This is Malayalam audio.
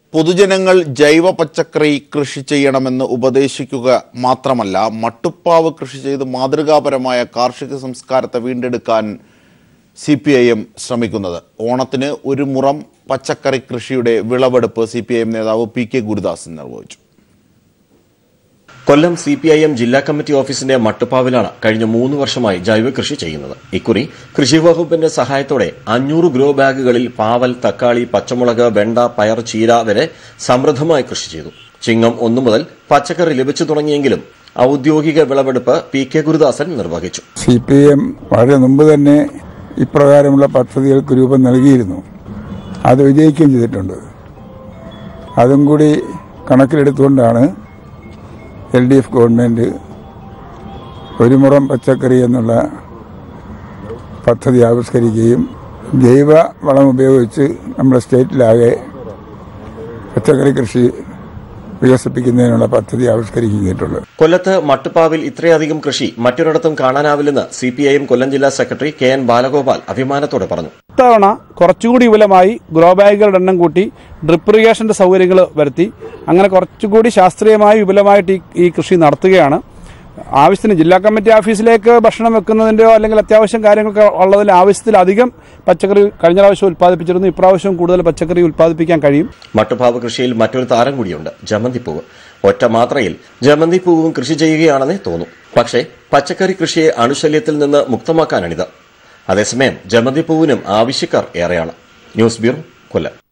പൊതുജനങ്ങൾ ജൈവ പച്ചക്കറി കൃഷി ചെയ്യണമെന്ന് ഉപദേശിക്കുക മാത്രമല്ല മട്ടുപ്പാവ് കൃഷി ചെയ്ത് മാതൃകാപരമായ കാർഷിക സംസ്കാരത്തെ വീണ്ടെടുക്കാൻ സി പി ഐ എം ശ്രമിക്കുന്നത് ഓണത്തിന് ഒരു മുറം പച്ചക്കറി കൃഷിയുടെ വിളവെടുപ്പ് സി പി ഐ എം നേതാവ് പി കെ ഗുരുദാസൻ നിർവഹിച്ചു Kollam C P I M ജില്ലാ കമ്മിറ്റി ഓഫീസിന്റെ മട്ടുപ്പാവിലാണ് കഴിഞ്ഞ മൂന്ന് വർഷമായി ജൈവ കൃഷി ചെയ്യുന്നത് ഇക്കുറി കൃഷി വകുപ്പിന്റെ സഹായത്തോടെ അഞ്ഞൂറ് ഗ്രോ ബാഗുകളിൽ പാവൽ തക്കാളി പച്ചമുളക് വെണ്ട പയർ ചീര വരെ സമൃദ്ധമായി കൃഷി ചെയ്തു ചിങ്ങം ഒന്നു മുതൽ പച്ചക്കറി ലഭിച്ചു തുടങ്ങിയെങ്കിലും ഔദ്യോഗിക വിളവെടുപ്പ് പി കെ ഗുരുദാസൻ നിർവഹിച്ചു സി പി എം വളരെ മുമ്പ് തന്നെ ഇപ്രകാരമുള്ള പദ്ധതികൾക്ക് രൂപം നൽകിയിരുന്നു അത് വിജയിക്കുകയും ചെയ്തിട്ടുണ്ട് അതും കൂടി കണക്കിലെടുത്തുകൊണ്ടാണ് എൽ ഡി എഫ് ഗവൺമെൻറ് ഒരു മുറം പച്ചക്കറി എന്നുള്ള പദ്ധതി ആവിഷ്കരിക്കുകയും ജൈവ വളം ഉപയോഗിച്ച് നമ്മുടെ സ്റ്റേറ്റിലാകെ പച്ചക്കറി കൃഷി വികസിപ്പിക്കുന്നതിനുള്ള പദ്ധതി ആവിഷ്കരിക്കുകയും ചെയ്തിട്ടുള്ളത് കൊല്ലത്ത് മട്ടുപ്പാവിൽ ഇത്രയധികം കൃഷി മറ്റൊരിടത്തും കാണാനാവില്ലെന്ന് C P I M Kollam ജില്ലാ സെക്രട്ടറി കെ എൻ ബാലഗോപാൽ അഭിമാനത്തോടെ പറഞ്ഞു ഇത്തവണ കുറച്ചുകൂടി വിപുലമായി ഗ്രോ ബാഗുകളുടെ എണ്ണം കൂട്ടി ഡ്രിപ്പ് ഇറിഗേഷന്റെ സൗകര്യങ്ങൾ വരുത്തി അങ്ങനെ കുറച്ചുകൂടി ശാസ്ത്രീയമായി വിപുലമായിട്ട് ഈ- ഈ കൃഷി നടത്തുകയാണ് ആവശ്യത്തിന് ജില്ലാ കമ്മിറ്റി ഓഫീസിലേക്ക് ഭക്ഷണം വെക്കുന്നതിൻ്റെയോ അല്ലെങ്കിൽ അത്യാവശ്യം കാര്യങ്ങളൊക്കെ ഉള്ളതിൽ ആവശ്യത്തിലധികം പച്ചക്കറി കഴിഞ്ഞ പ്രാവശ്യം ഉൽപ്പാദിപ്പിച്ചിരുന്നു ഇപ്രാവശ്യം കൂടുതൽ പച്ചക്കറി ഉൽപ്പാദിപ്പിക്കാൻ കഴിയും മട്ടുപ്പാവ് കൃഷിയിൽ മറ്റൊരു താരം കൂടിയുണ്ട് ജമന്തിപ്പൂവ് ഒറ്റ മാത്രയിൽ ജമന്തിപ്പൂവും കൃഷി ചെയ്യുകയാണെന്നേ തോന്നും പക്ഷേ പച്ചക്കറി കൃഷിയെ അണുശല്യത്തിൽ നിന്ന് മുക്തമാക്കാനാണിത് അതേസമയം ജമന്തിപ്പൂവിനും ആവശ്യക്കാർ ഏറെയാണ് ന്യൂസ് ബ്യൂറോ കൊല്ലം